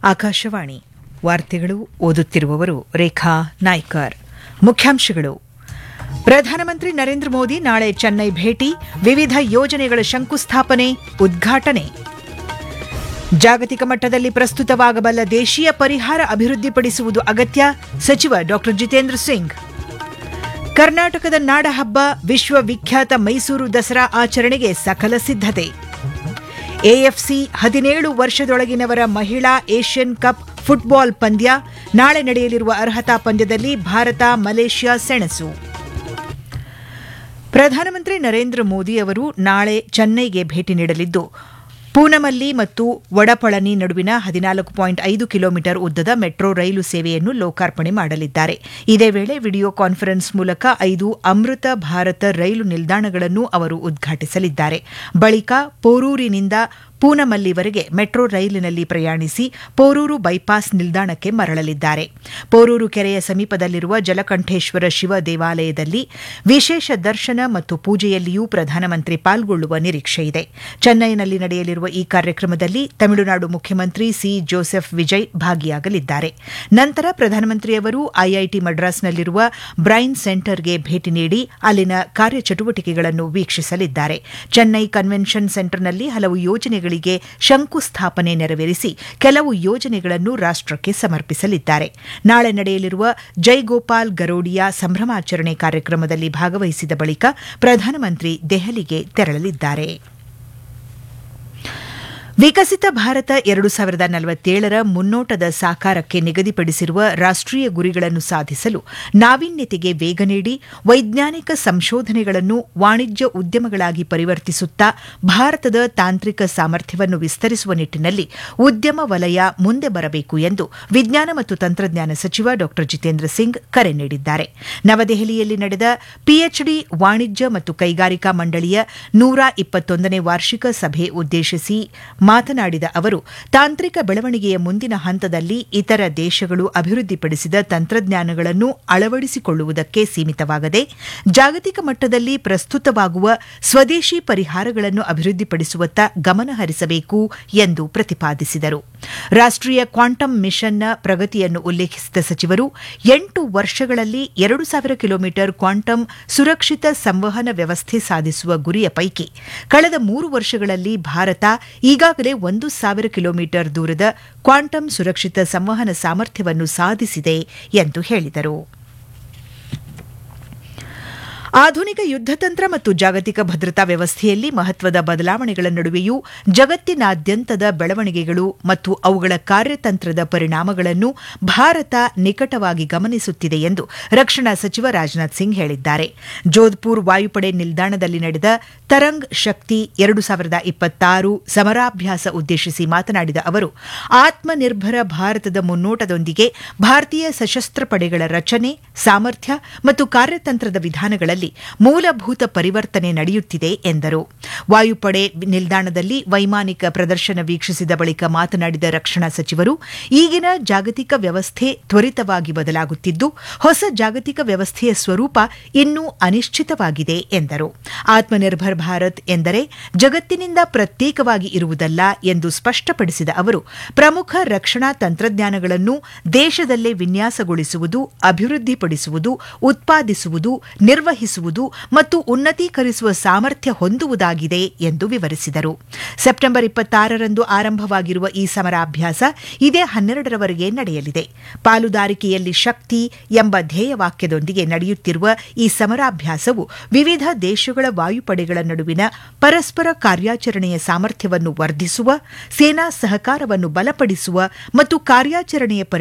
ಆಕಾಶವಾಣಿ ವಾರ್ತೆಗಳು ಓದುತ್ತಿರುವವರು ರೇಖಾ ನಾಯ್ಕರ್ ಮುಖ್ಯಾಂಶಗಳು ಪ್ರಧಾನಮಂತ್ರಿ ನರೇಂದ್ರ ಮೋದಿ ನಾಳೆ ಚೆನ್ನೈ ಭೇಟಿ ವಿವಿಧ ಯೋಜನೆಗಳ ಶಂಕುಸ್ಥಾಪನೆ ಉದ್ಘಾಟನೆ ಜಾಗತಿಕ ಮಟ್ಟದಲ್ಲಿ ಪ್ರಸ್ತುತವಾಗಬಲ್ಲ ದೇಶೀಯ ಪರಿಹಾರ ಅಭಿವೃದ್ಧಿಪಡಿಸುವುದು ಅಗತ್ಯ ಸಚಿವ ಡಾ ಜಿತೇಂದ್ರ ಸಿಂಗ್ ಕರ್ನಾಟಕದ ನಾಡಹಬ್ಬ ವಿಶ್ವವಿಖ್ಯಾತ ಮೈಸೂರು ದಸರಾ ಆಚರಣೆಗೆ ಸಕಲ ಸಿದ್ಧತೆ ಎಎಫ್ಸಿ ಹದಿನೇಳು ವರ್ಷದೊಳಗಿನವರ ಮಹಿಳಾ ಏಷ್ಯನ್ ಕಪ್ ಫುಟ್ಬಾಲ್ ಪಂದ್ಯ ನಾಳೆ ನಡೆಯಲಿರುವ ಅರ್ಹತಾ ಪಂದ್ಯದಲ್ಲಿ ಭಾರತ ಮಲೇಷ್ಯಾ ಸೆಣಸು ಪ್ರಧಾನಮಂತ್ರಿ ನರೇಂದ್ರ ಮೋದಿ ಅವರು ನಾಳೆ ಚೆನ್ನೈಗೆ ಭೇಟಿ ನೀಡಲಿದ್ದು ಪೂನಮಲ್ಲಿ ಮತ್ತು ವಡಪಳನಿ ನಡುವಿನ ಹದಿನಾಲ್ಕು ಪಾಯಿಂಟ್ ಐದು ಕಿಲೋಮೀಟರ್ ಉದ್ದದ ಮೆಟ್ರೋ ರೈಲು ಸೇವೆಯನ್ನು ಲೋಕಾರ್ಪಣೆ ಮಾಡಲಿದ್ದಾರೆ ಇದೇ ವೇಳೆ ವಿಡಿಯೋ ಕಾನ್ಫರೆನ್ಸ್ ಮೂಲಕ ಐದು ಅಮೃತ ಭಾರತ ರೈಲು ನಿಲ್ದಾಣಗಳನ್ನು ಅವರು ಉದ್ಘಾಟಿಸಲಿದ್ದಾರೆ ಬಳಿಕ ಪೋರೂರಿನಿಂದ ಪೂನಮಲ್ಲಿವರೆಗೆ ಮೆಟ್ರೋ ರೈಲಿನಲ್ಲಿ ಪ್ರಯಾಣಿಸಿ ಪೋರೂರು ಬೈಪಾಸ್ ನಿಲ್ದಾಣಕ್ಕೆ ಮರಳಲಿದ್ದಾರೆ ಪೋರೂರು ಕೆರೆಯ ಸಮೀಪದಲ್ಲಿರುವ ಜಲಕಂಠೇಶ್ವರ ಶಿವ ದೇವಾಲಯದಲ್ಲಿ ವಿಶೇಷ ದರ್ಶನ ಮತ್ತು ಪೂಜೆಯಲ್ಲಿಯೂ ಪ್ರಧಾನಮಂತ್ರಿ ಪಾಲ್ಗೊಳ್ಳುವ ನಿರೀಕ್ಷೆಯಿದೆ ಚೆನ್ನೈನಲ್ಲಿ ನಡೆಯಲಿರುವ ಈ ಕಾರ್ಯಕ್ರಮದಲ್ಲಿ ತಮಿಳುನಾಡು ಮುಖ್ಯಮಂತ್ರಿ ಸಿ ಜೋಸೆಫ್ ವಿಜಯ್ ಭಾಗಿಯಾಗಲಿದ್ದಾರೆ ನಂತರ ಪ್ರಧಾನಮಂತ್ರಿಯವರು ಐಐಟಿ ಮಡ್ರಾಸ್ನಲ್ಲಿರುವ ಬ್ರೈನ್ ಸೆಂಟರ್ಗೆ ಭೇಟಿ ನೀಡಿ ಅಲ್ಲಿನ ಕಾರ್ಯಚಟುವಟಿಕೆಗಳನ್ನು ವೀಕ್ಷಿಸಲಿದ್ದಾರೆ ಚೆನ್ನೈ ಕನ್ವೆನ್ಷನ್ ಸೆಂಟರ್ನಲ್ಲಿ ಹಲವು ಯೋಜನೆಗಳಿಗೆ ಶಂಕುಸ್ಥಾಪನೆ ನೆರವೇರಿಸಿ ಕೆಲವು ಯೋಜನೆಗಳನ್ನು ರಾಷ್ಟಕ್ಕೆ ಸಮರ್ಪಿಸಲಿದ್ದಾರೆ ನಾಳೆ ನಡೆಯಲಿರುವ ಜೈಗೋಪಾಲ್ ಗರೋಡಿಯಾ ಸಂಭ್ರಮಾಚರಣೆ ಕಾರ್ಯಕ್ರಮದಲ್ಲಿ ಭಾಗವಹಿಸಿದ ಬಳಿಕ ಪ್ರಧಾನಮಂತ್ರಿ ದೆಹಲಿಗೆ ತೆರಳಲಿದ್ದಾರೆ ವಿಕಸಿತ ಭಾರತ ಎರಡು ಸಾವಿರದ ನಲವತ್ತೇಳರ ಮುನ್ನೋಟದ ಸಾಕಾರಕ್ಕೆ ನಿಗದಿಪಡಿಸಿರುವ ರಾಷ್ಟೀಯ ಗುರಿಗಳನ್ನು ಸಾಧಿಸಲು ನಾವೀನ್ಯತೆಗೆ ವೇಗ ನೀಡಿ ವೈಜ್ಞಾನಿಕ ಸಂಶೋಧನೆಗಳನ್ನು ವಾಣಿಜ್ಯ ಉದ್ಯಮಗಳಾಗಿ ಪರಿವರ್ತಿಸುತ್ತಾ ಭಾರತದ ತಾಂತ್ರಿಕ ಸಾಮರ್ಥ್ಯವನ್ನು ವಿಸ್ತರಿಸುವ ನಿಟ್ಟಿನಲ್ಲಿ ಉದ್ಯಮ ವಲಯ ಮುಂದೆ ಬರಬೇಕು ಎಂದು ವಿಜ್ಞಾನ ಮತ್ತು ತಂತ್ರಜ್ಞಾನ ಸಚಿವ ಡಾ ಜಿತೇಂದ್ರ ಸಿಂಗ್ ಕರೆ ನೀಡಿದ್ದಾರೆ ನವದೆಹಲಿಯಲ್ಲಿ ನಡೆದ ಪಿಎಚ್ಡಿ ವಾಣಿಜ್ಯ ಮತ್ತು ಕೈಗಾರಿಕಾ ಮಂಡಳಿಯ ನೂರ ಇಪ್ಪತ್ತೊಂದನೇ ವಾರ್ಷಿಕ ಸಭೆ ಉದ್ದೇಶಿಸಿ ಮಾತನಾಡಿದ ಅವರು ತಾಂತ್ರಿಕ ಬೆಳವಣಿಗೆಯ ಮುಂದಿನ ಹಂತದಲ್ಲಿ ಇತರ ದೇಶಗಳು ಅಭಿವೃದ್ಧಿಪಡಿಸಿದ ತಂತ್ರಜ್ಞಾನಗಳನ್ನು ಅಳವಡಿಸಿಕೊಳ್ಳುವುದಕ್ಕೆ ಸೀಮಿತವಾಗದೆ ಜಾಗತಿಕ ಮಟ್ಟದಲ್ಲಿ ಪ್ರಸ್ತುತವಾಗುವ ಸ್ವದೇಶಿ ಪರಿಹಾರಗಳನ್ನು ಅಭಿವೃದ್ಧಿಪಡಿಸುವತ್ತ ಗಮನ ಹರಿಸಬೇಕು ಎಂದು ಪ್ರತಿಪಾದಿಸಿದರು ರಾಷ್ಟೀಯ ಕ್ವಾಂಟಮ್ ಮಿಷನ್ನ ಪ್ರಗತಿಯನ್ನು ಉಲ್ಲೇಖಿಸಿದ ಸಚಿವರು ಎಂಟು ವರ್ಷಗಳಲ್ಲಿ ಎರಡು ಸಾವಿರ ಕಿಲೋಮೀಟರ್ ಕ್ವಾಂಟಮ್ ಸುರಕ್ಷಿತ ಸಂವಹನ ವ್ಯವಸ್ಥೆ ಸಾಧಿಸುವ ಗುರಿಯ ಪೈಕಿ ಕಳೆದ ಮೂರು ವರ್ಷಗಳಲ್ಲಿ ಭಾರತ ಈಗಾಗಲೇ ಒಂದು ಸಾವಿರ ಕಿಲೋಮೀಟರ್ ದೂರದ ಕ್ವಾಂಟಮ್ ಸುರಕ್ಷಿತ ಸಂವಹನ ಸಾಮರ್ಥ್ಯವನ್ನು ಸಾಧಿಸಿದೆ ಎಂದು ಹೇಳಿದರು ಆಧುನಿಕ ಯುದ್ದತಂತ್ರ ಮತ್ತು ಜಾಗತಿಕ ಭದ್ರತಾ ವ್ಯವಸ್ಥೆಯಲ್ಲಿ ಮಹತ್ವದ ಬದಲಾವಣೆಗಳ ನಡುವೆಯೂ ಜಗತ್ತಿನಾದ್ಯಂತದ ಬೆಳವಣಿಗೆಗಳು ಮತ್ತು ಅವುಗಳ ಕಾರ್ಯತಂತ್ರದ ಪರಿಣಾಮಗಳನ್ನು ಭಾರತ ನಿಕಟವಾಗಿ ಗಮನಿಸುತ್ತಿದೆ ಎಂದು ರಕ್ಷಣಾ ಸಚಿವ ರಾಜನಾಥ್ ಸಿಂಗ್ ಹೇಳಿದ್ದಾರೆ ಜೋಧ್ಪುರ್ ವಾಯುಪಡೆ ನಿಲ್ದಾಣದಲ್ಲಿ ನಡೆದ ತರಂಗ್ ಶಕ್ತಿ ಎರಡು ಸಾವಿರದ ಇಪ್ಪತ್ತಾರು ಸಮರಾಭ್ಯಾಸ ಉದ್ದೇಶಿಸಿ ಮಾತನಾಡಿದ ಅವರು ಆತ್ಮನಿರ್ಭರ ಭಾರತದ ಮುನ್ನೋಟದೊಂದಿಗೆ ಭಾರತೀಯ ಸಶಸ್ತ್ರ ಪಡೆಗಳ ರಚನೆ ಸಾಮರ್ಥ್ಯ ಮತ್ತು ಕಾರ್ಯತಂತ್ರದ ವಿಧಾನಗಳಲ್ಲಿ ಮೂಲಭೂತ ಪರಿವರ್ತನೆ ನಡೆಯುತ್ತಿದೆ ಎಂದರು ವಾಯುಪಡೆ ನಿಲ್ದಾಣದಲ್ಲಿ ವೈಮಾನಿಕ ಪ್ರದರ್ಶನ ವೀಕ್ಷಿಸಿದ ಬಳಿಕ ಮಾತನಾಡಿದ ರಕ್ಷಣಾ ಸಚಿವರು ಈಗಿನ ಜಾಗತಿಕ ವ್ಯವಸ್ಥೆ ತ್ವರಿತವಾಗಿ ಬದಲಾಗುತ್ತಿದ್ದು ಹೊಸ ಜಾಗತಿಕ ವ್ಯವಸ್ಥೆಯ ಸ್ವರೂಪ ಇನ್ನೂ ಅನಿಶ್ಚಿತವಾಗಿದೆ ಎಂದರು ಆತ್ಮನಿರ್ಭರ್ ಭಾರತ್ ಎಂದರೆ ಜಗತ್ತಿನಿಂದ ಪ್ರತ್ಯೇಕವಾಗಿ ಇರುವುದಲ್ಲ ಎಂದು ಸ್ಪಷ್ಟಪಡಿಸಿದ ಅವರು ಪ್ರಮುಖ ರಕ್ಷಣಾ ತಂತ್ರಜ್ಞಾನಗಳನ್ನು ದೇಶದಲ್ಲೇ ವಿನ್ಯಾಸಗೊಳಿಸುವುದು ಅಭಿವೃದ್ಧಿಪಡಿಸುವುದು ಉತ್ಪಾದಿಸುವುದು ನಿರ್ವಹಿಸುವುದು ಮತ್ತು ಉನ್ನತೀಕರಿಸುವ ಸಾಮರ್ಥ್ಯ ಹೊಂದುವುದಾಗಿದೆ ಎಂದು ವಿವರಿಸಿದರು ಸೆಪ್ಟೆಂಬರ್ ಇಪ್ಪತ್ತಾರರಂದು ಆರಂಭವಾಗಿರುವ ಈ ಸಮರಾಭ್ಯಾಸ ಇದೇ ಹನ್ನೆರಡರವರೆಗೆ ನಡೆಯಲಿದೆ ಪಾಲುದಾರಿಕೆಯಲ್ಲಿ ಶಕ್ತಿ ಎಂಬ ಧ್ಯೇಯವಾಕ್ಯದೊಂದಿಗೆ ನಡೆಯುತ್ತಿರುವ ಈ ಸಮರಾಭ್ಯಾಸವು ವಿವಿಧ ದೇಶಗಳ ವಾಯುಪಡೆಗಳ ನಡುವಿನ ಪರಸ್ಪರ ಕಾರ್ಯಾಚರಣೆಯ ಸಾಮರ್ಥ್ಯವನ್ನು ವರ್ಧಿಸುವ ಸೇನಾ ಸಹಕಾರವನ್ನು ಬಲಪಡಿಸುವ ಮತ್ತು ಕಾರ್ಯಾಚರಣೆಯ